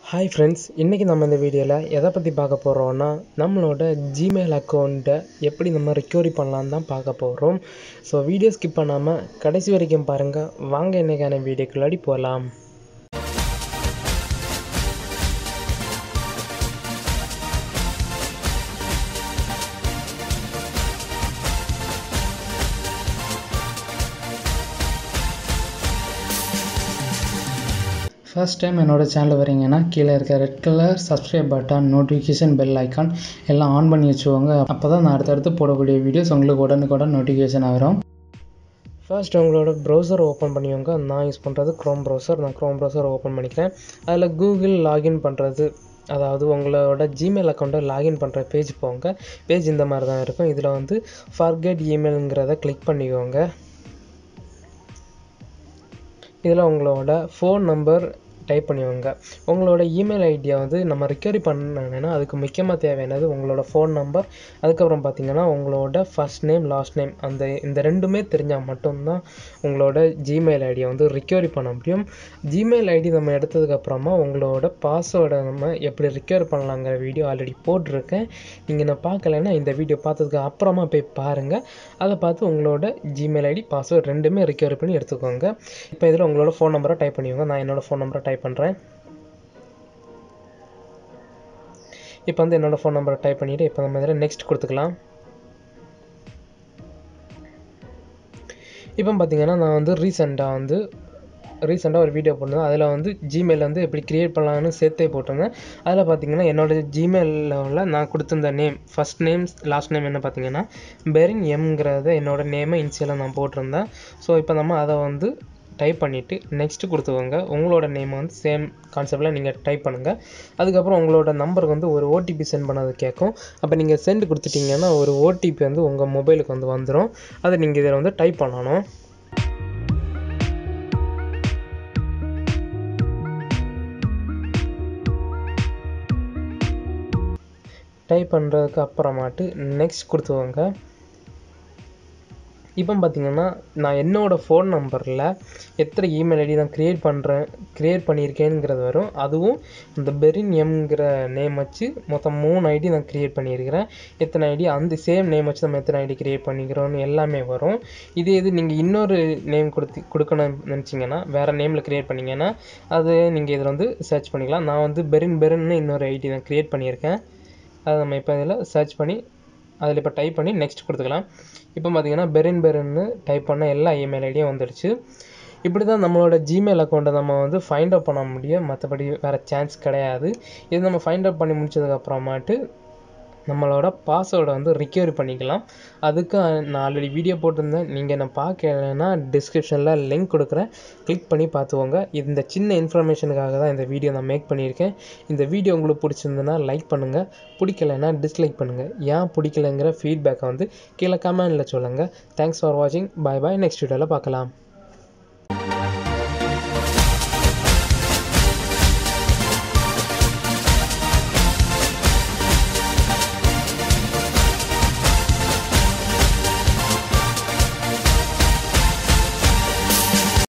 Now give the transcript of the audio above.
hi friends இன்றைக்கி நம்ம இந்த வீடியோவில் எதை பற்றி பார்க்க போகிறோன்னா நம்மளோட ஜிமெயில் அக்கௌண்ட்டை எப்படி நம்ம ரெக்கவரி பண்ணலான்னு தான் பார்க்க போகிறோம் ஸோ வீடியோ ஸ்கிப் பண்ணாமல் கடைசி வரைக்கும் பாருங்கள் வாங்க இன்றைக்கான வீடியோக்குள்ளாடி போகலாம் ஃபர்ஸ்ட் டைம் என்னோட சேனல் வரீங்கன்னா கீழே இருக்க red colour subscribe button notification bell icon எல்லாம் ஆன் பண்ணி வச்சுக்கோங்க அப்போ தான் நான் அடுத்தடுத்து போடக்கூடிய வீடியோஸ் உங்களுக்கு உடனுக்குடன் நோட்டிஃபிகேஷன் வரும் ஃபர்ஸ்ட் உங்களோட ப்ரௌசர் ஓப்பன் பண்ணிக்கோங்க நான் யூஸ் பண்ணுறது க்ரோம் ப்ரௌசர் நான் க்ரோம் ப்ரௌசர் ஓப்பன் பண்ணிக்கிறேன் அதில் கூகுள் லாகின் பண்ணுறது அதாவது உங்களோட ஜிமெயில் அக்கௌண்ட்டை லாகின் பண்ணுற பேஜ் போங்க பேஜ் இந்த மாதிரி தான் இருக்கும் இதில் வந்து ஃபர்கெட் இமெயிலுங்கிறத கிளிக் பண்ணிக்கோங்க இதில் உங்களோட ஃபோன் நம்பர் டைப் பண்ணிக்கோங்க உங்களோட இமெயில் ஐடியை வந்து நம்ம ரிக்கவரி பண்ணணுன்னா அதுக்கு முக்கியமாக தேவையானது உங்களோட ஃபோன் நம்பர் அதுக்கப்புறம் பார்த்தீங்கன்னா உங்களோட ஃபஸ்ட் நேம் லாஸ்ட் நேம் அந்த இந்த ரெண்டுமே தெரிஞ்சால் மட்டும்தான் உங்களோட ஜிமெயில் ஐடியை வந்து ரிக்கவரி பண்ண முடியும் ஜிமெயில் ஐடி நம்ம எடுத்ததுக்கப்புறமா உங்களோட பாஸ்வேர்டை நம்ம எப்படி ரிக்கவரி பண்ணலாங்கிற வீடியோ ஆல்ரெடி போட்டிருக்கேன் நீங்கள் நான் பார்க்கலைன்னா இந்த வீடியோ பார்த்ததுக்கு அப்புறமா போய் பாருங்கள் அதை பார்த்து உங்களோட ஜிமெயில் ஐடி பாஸ்வேர்டு ரெண்டுமே ரிக்கவரி பண்ணி எடுத்துக்கோங்க இப்போ இதில் உங்களோட ஃபோன் நம்பரை டைப் பண்ணிக்கோங்க நான் என்னோடய ஃபோன் நம்பரை டைப் பண்ணுறேன் இப்போ வந்து என்னோடய ஃபோன் நம்பரை டைப் பண்ணிவிட்டு இப்போ நம்ம இதில் நெக்ஸ்ட் கொடுத்துக்கலாம் இப்போ பார்த்தீங்கன்னா நான் வந்து ரீசெண்டாக வந்து ரீசெண்டாக ஒரு வீடியோ போட்டிருந்தேன் அதில் வந்து ஜிமெயில் வந்து எப்படி க்ரியேட் பண்ணலாம்னு சேர்த்தே போட்டிருந்தேன் அதில் பார்த்தீங்கன்னா என்னோடய ஜிமெயிலில் நான் கொடுத்துருந்த name first name last name என்ன பார்த்தீங்கன்னா பெரின் எம்ங்கிறத என்னோடய நேமை இன்சியலாக நான் போட்டிருந்தேன் ஸோ இப்போ நம்ம அதை வந்து டைப் பண்ணிவிட்டு நெக்ஸ்ட்டு கொடுத்துக்கோங்க உங்களோட நேம் வந்து சேம் கான்செப்டில் நீங்கள் டைப் பண்ணுங்கள் அதுக்கப்புறம் உங்களோட நம்பருக்கு வந்து ஒரு ஓடிபி சென்ட் பண்ணது கேட்கும் அப்போ நீங்கள் சென்ட் கொடுத்துட்டிங்கன்னா ஒரு ஓடிபி வந்து உங்கள் மொபைலுக்கு வந்து வந்துடும் அதை நீங்கள் இதில் வந்து டைப் பண்ணணும் டைப் பண்ணுறதுக்கு அப்புறமாட்டு நெக்ஸ்ட் கொடுத்துக்கோங்க இப்போ பார்த்தீங்கன்னா நான் என்னோடய ஃபோன் நம்பரில் எத்தனை இமெயில் ஐடி நான் க்ரியேட் பண்ணுறேன் க்ரியேட் பண்ணியிருக்கேங்கிறது வரும் அதுவும் இந்த பெரின் எம்ங்கிற நேம் வச்சு மொத்தம் மூணு ஐடி நான் க்ரியேட் பண்ணியிருக்கிறேன் எத்தனை ஐடி அந்த சேம் நேம் வச்சு நம்ம எத்தனை ஐடி க்ரியேட் பண்ணிக்கிறோம்னு எல்லாமே வரும் இதே இது நீங்கள் இன்னொரு நேம் கொடுத்து கொடுக்கணும்னு நினச்சிங்கன்னா வேறு நேமில் க்ரியேட் பண்ணிங்கன்னா அது நீங்கள் இதில் வந்து சர்ச் பண்ணிக்கலாம் நான் வந்து பெரின் பெரின்னு இன்னொரு ஐடி நான் க்ரியேட் பண்ணியிருக்கேன் அதை நம்ம இப்போ இதில் சர்ச் பண்ணி அதில் இப்போ டைப் பண்ணி நெக்ஸ்ட் கொடுத்துக்கலாம் இப்போ பார்த்தீங்கன்னா பெரின் பெரின்னு டைப் பண்ண எல்லா இமெயில் ஐடியும் வந்துடுச்சு இப்படி தான் நம்மளோட ஜிமெயில் அக்கௌண்ட்டை நம்ம வந்து ஃபைண்ட் அவுட் பண்ண முடியும் மற்றபடி வேறு சான்ஸ் கிடையாது இது நம்ம ஃபைண்ட் அவுட் பண்ணி முடிச்சதுக்கப்புறமாட்டு நம்மளோட பாஸ்வேர்டை வந்து ரிக்கவரி பண்ணிக்கலாம் அதுக்கு நான் ஆல்ரெடி வீடியோ போட்டிருந்தேன் நீங்கள் என்ன பார்க்கலைன்னா டிஸ்கிரிப்ஷனில் லிங்க் கொடுக்குறேன் கிளிக் பண்ணி பார்த்துக்கோங்க இந்த சின்ன இன்ஃபர்மேஷனுக்காக தான் இந்த வீடியோ நான் மேக் பண்ணியிருக்கேன் இந்த வீடியோ உங்களுக்கு பிடிச்சிருந்ததுன்னா லைக் பண்ணுங்கள் பிடிக்கலைன்னா டிஸ்லைக் பண்ணுங்கள் ஏன் பிடிக்கலைங்கிற ஃபீட்பேக்கை வந்து கீழே கமெண்டில் சொல்லுங்கள் தேங்க்ஸ் ஃபார் வாட்சிங் பாய் பாய் நெக்ஸ்ட் வீடியோவில் பார்க்கலாம்